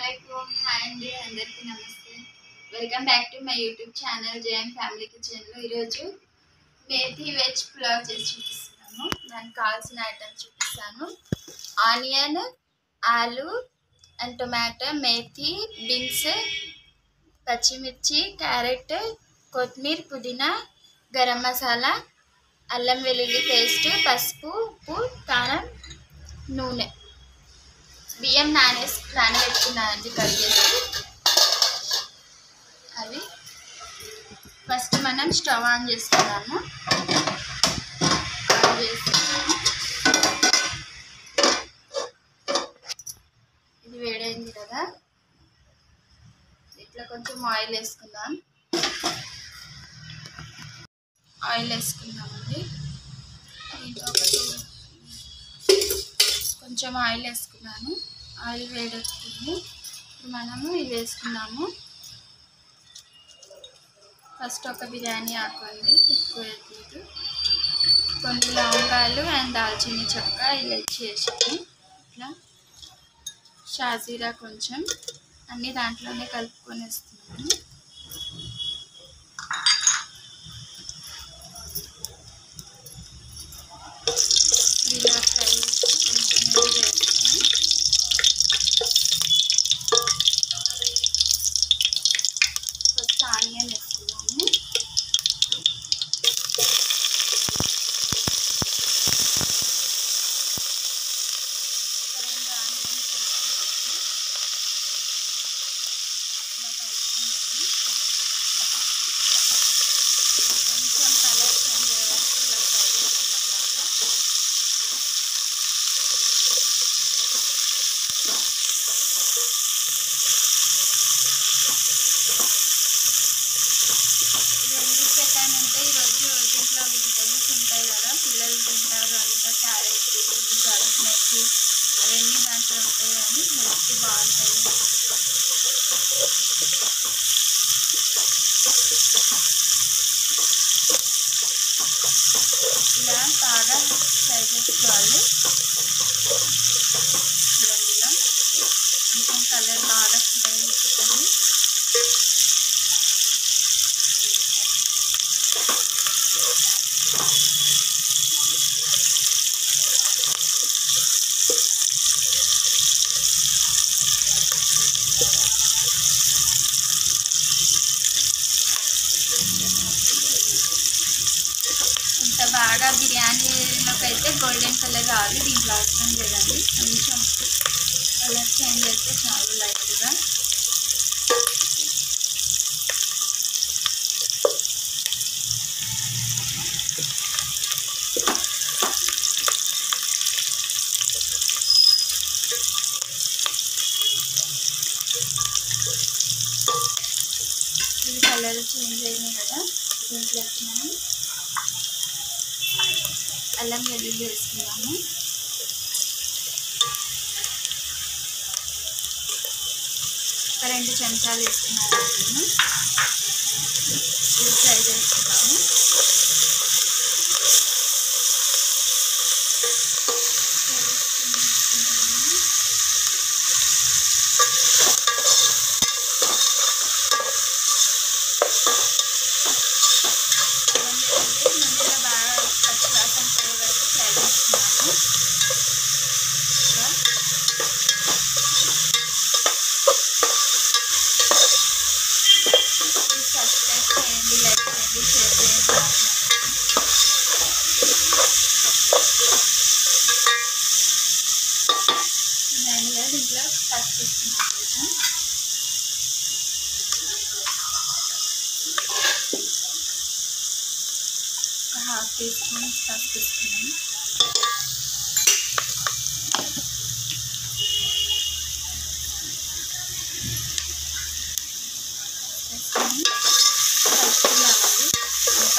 అస్సలం హాయ్ అండి అందరికీ నమస్తే welcome back to my YouTube channel JN family కిచెన్లో ఈరోజు మేథీ వెజ్ పులావ్ చేసి చూపిస్తున్నాను దానికి కావాల్సిన ఐటమ్స్ చూపిస్తాను ఆనియన్ ఆలు అండ్ టొమాటో మేథీ బీన్స్ పచ్చిమిర్చి క్యారెట్ కొత్తిమీర పుదీనా గరం మసాలా అల్లం వెల్లుల్లి పేస్ట్ పసుపు ఉప్పు కారం నూనె బియ్యం నానేసి నానబెట్టుకున్నానండి కట్ చేసి అవి ఫస్ట్ మనం స్టవ్ ఆన్ చేసుకున్నాము ఆన్ చేసుకున్నాము ఇది వేడైంది కదా ఇట్లా కొంచెం ఆయిల్ వేసుకుందాం ఆయిల్ వేసుకుందామండి దీంట్లో ఒకటి కొంచెం ఆయిల్ వేసుకున్నాను ఆయిల్ వేడెక్కుతుంది ఇప్పుడు మనము ఇవి వేసుకున్నాము ఫస్ట్ ఒక బిర్యానీ ఆకు అండి ఎక్కువ వేయలేదు కొన్ని లవంగాలు అండ్ దాల్చిన చెక్క ఇలాచి వేసాను ఇట్లా షాజీరా కొంచెం అన్నీ దాంట్లోనే కలుపుకొని వేస్తున్నాను ఇలా ఫ్రై కొంచెం వేసుకొని ఫస్ట్ ఆనియన్ వేసుకున్నాము ఒక రెండు ఆనియన్స్ వేసుకున్నాము ఇలా కలుపుకున్నాము కొంచెం కలర్ చేంజ్ అయ్యే వరకు ఇలా ఫ్రై చేసుకున్నాం బాగా ఇది ఎందుకు పెట్టానంటే ఈరోజు దీంట్లో వెజిటేబుల్స్ ఉంటాయి కదా పిల్లలు తింటారు అంతా క్యారెట్ బీన్స్ మెత్తి అవన్నీ దాంట్లో ఉంటాయి కానీ హెల్త్కి బాగుంటాయి ఇలా బాగా ఫ్రై చేసుకోవాలి చూడండి ఇలా కొంచెం కలర్ బాగా ఫ్రై అవుతుంది ఇంత బాగా బిర్యానీలోకి అయితే గోల్డెన్ కలర్ రావాలి దీంట్లో అవసరం లేదండి కొంచెం కలర్ చేంజ్ చేస్తే చాలు లైట్గా ఇది కలర్ చేంజ్ అయింది కదా దీంట్లోకి మనం అల్లం వెల్లుల్లి వేసుకున్నాము ఒక రెండు చెంచాలు వేసుకున్నాను నేను ఇది ఫ్రై చేసుకున్నాము అల్లం వెల్లుల్లి నూనెలో బాగా పచ్చి వాసన పోయే వరకు ఫ్రై చేసుకున్నాము ఇలా ప్లీజ్ సబ్స్క్రైబ్ చేయండి లైక్ చేయండి షేర్ చేయండి దానిలో దీంట్లో పసుపు వేసుకున్నాం కొంచెం ఒక హాఫ్ టీ స్పూన్ పసుపు వేసుకున్నాము వేసుకొని కలుపుకోవాలి ఇంకా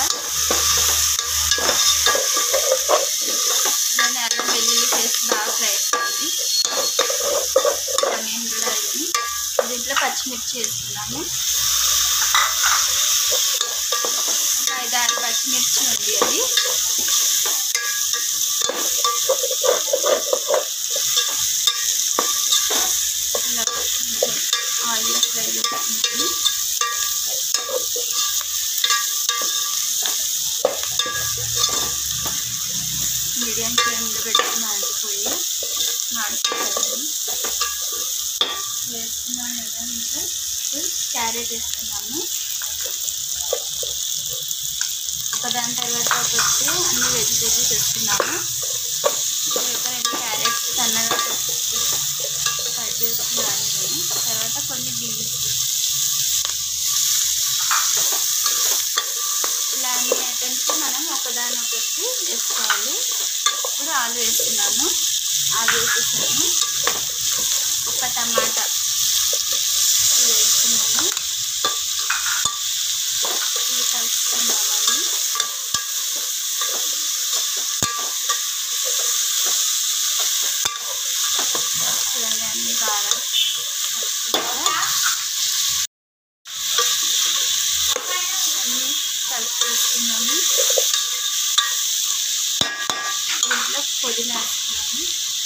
దాన్ని అల్లం వెల్లుల్లి పేస్ట్ బాగా ఫ్రై అవుతుంది ఆనియన్ కూడా అయింది దీంట్లో పచ్చిమిర్చి వేసుకున్నాము ఒక ఐదు ఆరు పచ్చిమిర్చి ఉంది అది ఇలా కొంచెం ఆయిల్లో ఫ్రై చేసుకుంటాను మీడియం ఫ్లేమ్లో పెట్టుకుని మాడిపోయి మాడిపోతాను వేసుకున్నాను కదా ఇంకా క్యారెట్ వేసుకున్నాము ఒకదాని తర్వాత ఒకటి అన్ని వెజిటేబుల్స్ వేసుకున్నాము ఒక రెండు క్యారెట్స్ సన్నగా కట్ చేసుకున్నాను నేను తర్వాత కొన్ని బీన్స్ ఇలా అన్ని ఐటమ్స్ మనం ఒకదాని ఒకటి వేసుకోవాలి ఇప్పుడు ఆలు వేస్తున్నాను ఆలు వేసేసాను ఒక టమాటా ఇది వేస్తున్నాను ఇది కలుపుకున్నామండి చూడండి అన్ని బాగా కలుపుకుంటా అన్ని కలిపి వేసుకున్నాము దీంట్లో పుదీనా వేస్తున్నాము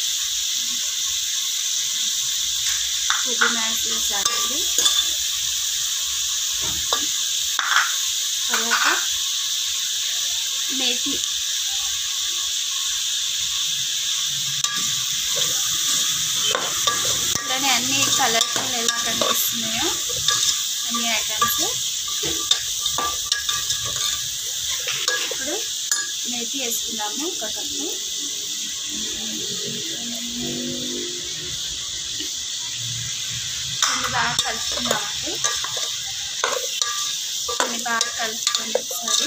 పుదీనా వేసేసానండి తర్వాత మేతి ఇలానే అన్ని కలర్ఫుల్ ఎలా కనిపిస్తున్నాయో అన్ని ఐటమ్స్ ఇప్పుడు మేతి వేసుకున్నాము ఒక కప్పు కొన్ని బాగా కలుపుకున్నామండి కొన్ని బాగా కలుపుకొని ఒకసారి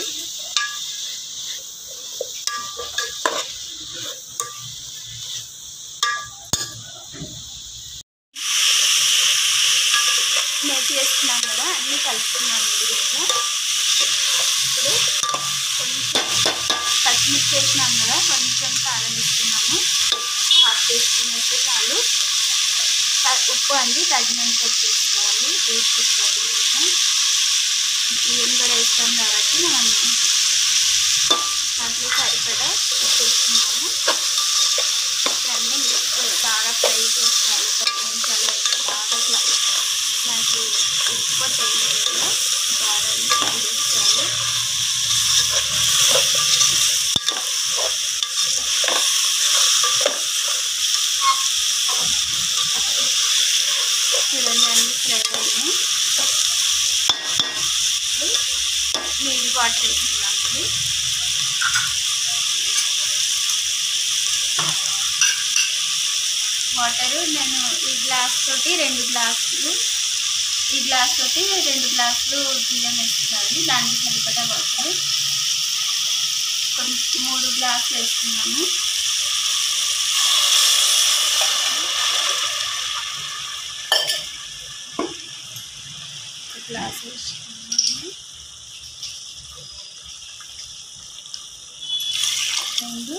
మేతి వేసుకున్నాం కదా అన్నీ కలుపుకున్నాము దీంట్లో ఇప్పుడు కొంచెం పచ్చిమిర్చి వేసినాం కదా కొంచెం కారం వేసుకున్నాము హాఫ్ టీ స్పూన్ వేస్తే చాలు త- ఉప్పు అండి తగినంత ఉప్పు వేసుకోవాలి టేస్ట్ ఇస్తుంది కొంచెం బియ్యం కూడా వేస్తాం కాబట్టి మనం దాంట్లో సరిపడా ఉప్పు వేసుకున్నాము ఇప్పుడు అన్నీ మిక్స్ బాగా ఫ్రై చేసుకోవాలి ఒక పది నిమిషాలు బాగా ఇట్లా మనకి ఉప్పు కూడా తగిలింది కదా బాగా ఫ్రై చేసుకోవాలి చూడండి అన్ని ఫ్రై అయినాయి ఇప్పుడు నీళ్ళు వాటర్ వేసుకున్నామండి వాటరు నేను ఈ గ్లాస్ తోటి రెండు గ్లాసులు ఈ గ్లాస్ తోటి రెండు గ్లాసులు బియ్యం వేస్తున్నాను దానికి సరిపడా వాటర్ కొన్ని మూడు గ్లాసులు వేసుకున్నాము ఒక గ్లాస్ వేసుకున్నాము రెండు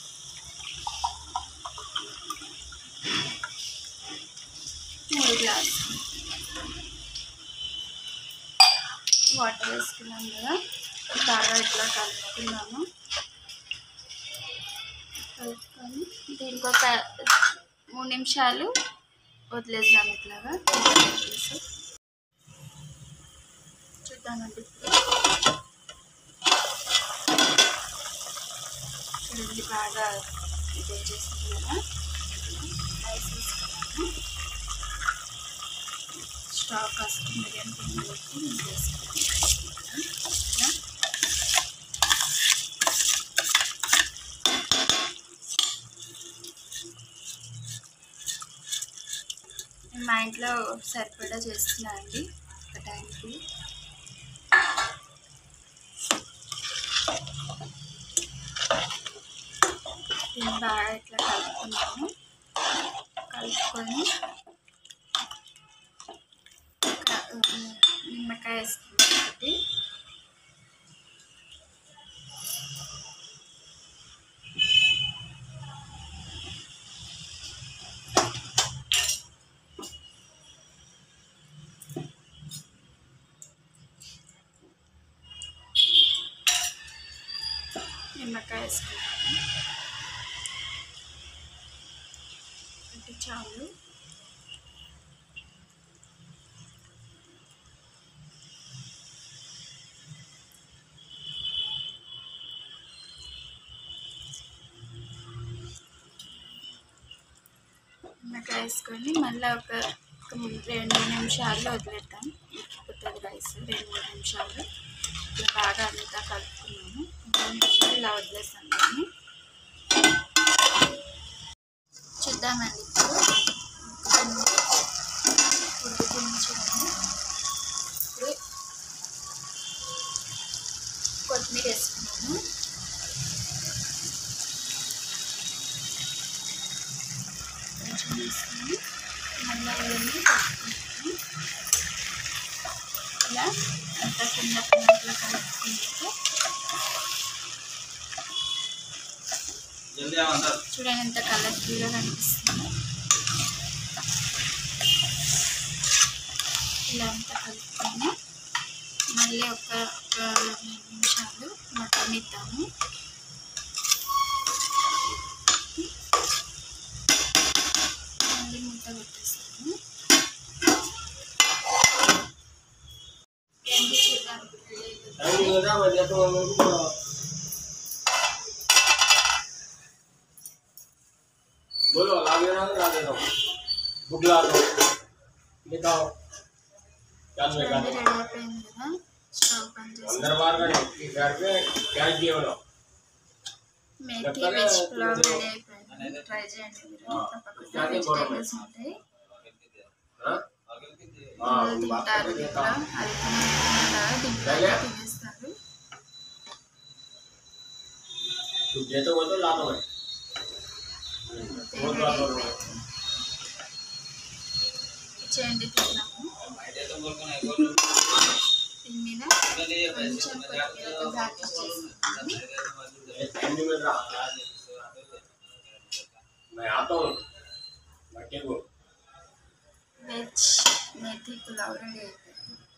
మూడు గ్లాస్ వాటర్ వేసుకున్నాం కదా బాగా ఇట్లా కలుపుకున్నాము కలుపుకొని దీనికి ఒక మూడు నిమిషాలు వదిలేద్దాం ఇట్లాగా వదిలేసి చూద్దామండి ఇప్పుడు చూడండి బాగా ఇది చేస్తుంది కదా రైస్ వేసుకున్నాను స్టవ్ కాస్త మీడియం ఫ్లేమ్లో పెట్టి నేను వేసుకున్నాను ఇట్లా నేను మా ఇంట్లో సరిపడా చేస్తున్నాను అండి ఒక టైంకి దీన్ని బాగా ఇట్లా కలుపుకున్నాము కలుపుకొని క- నిమ్మకాయ వేసుకున్నాం ఒకటి నిమ్మకాయ వేసుకున్నాము అంటే చాలు దాంట్లో వేసుకొని మళ్ళీ ఒక ఒక ము- రెండు నిమిషాలు వదిలేద్దాం ఉడికిపోతుంది రైస్ రెండు మూడు నిమిషాలు ఇట్లా బాగా అంతా కలుపుకున్నాము రెండు నిమిషాలు ఇలా వదిలేస్తాం దాన్ని చూద్దామండి ఇప్పుడు ఉడుకుతుంది చూడండి ఇప్పుడు కొత్తిమీర వేసుకున్నాము కొంచెం వేసుకొని మళ్ళీ ఇవన్నీ కలుపుకుంటాము ఇలా అంతా కింద కిందట్లో కలుపుకుంటే జల్దీ ఏమంటారు చూడండి ఎంత కలర్ఫుల్గా కనిపిస్తుందో ఇలా అంతా కలుపుకొని మళ్ళీ ఒక ఒక రెండు నిమిషాలు మటన్ ఇద్దాము మళ్ళీ మూత పెట్టేస్తాము ఏంటి చూద్దాం టైం కదా మరి ఎక్కడ వరకు बोलो लागे ना लागे ना बुगला दो दिखाओ क्या में చూడండి कर రెడీ అయిపోయింది కదా స్టవ్ బంద్ చేసి अंदर बाहर का नहीं घर पे क्या किए बोलो మేథీ వెజ్ పులావ్ రెడీ అయిపోయింది ట్రై చేయండి మీరు తప్పకుండా వెజిటేబుల్స్ ఉంటాయి हाँ పిల్లలు తింటారు దీంట్లో అది తినకుండా దీంట్లో తినేస్తారు तू देते हो तो लाता मैं बहुत बात हो रहा है చేయండి తిన్నాము దీని మీద కొంచెం కొత్తిమీరతో గార్నిష్ చేసుకున్నాము एक टाइम नहीं मिल रहा मैं आता हूँ बैठे को వెజ్ మేథీ పులావ్ రెడీ అయిపోయింది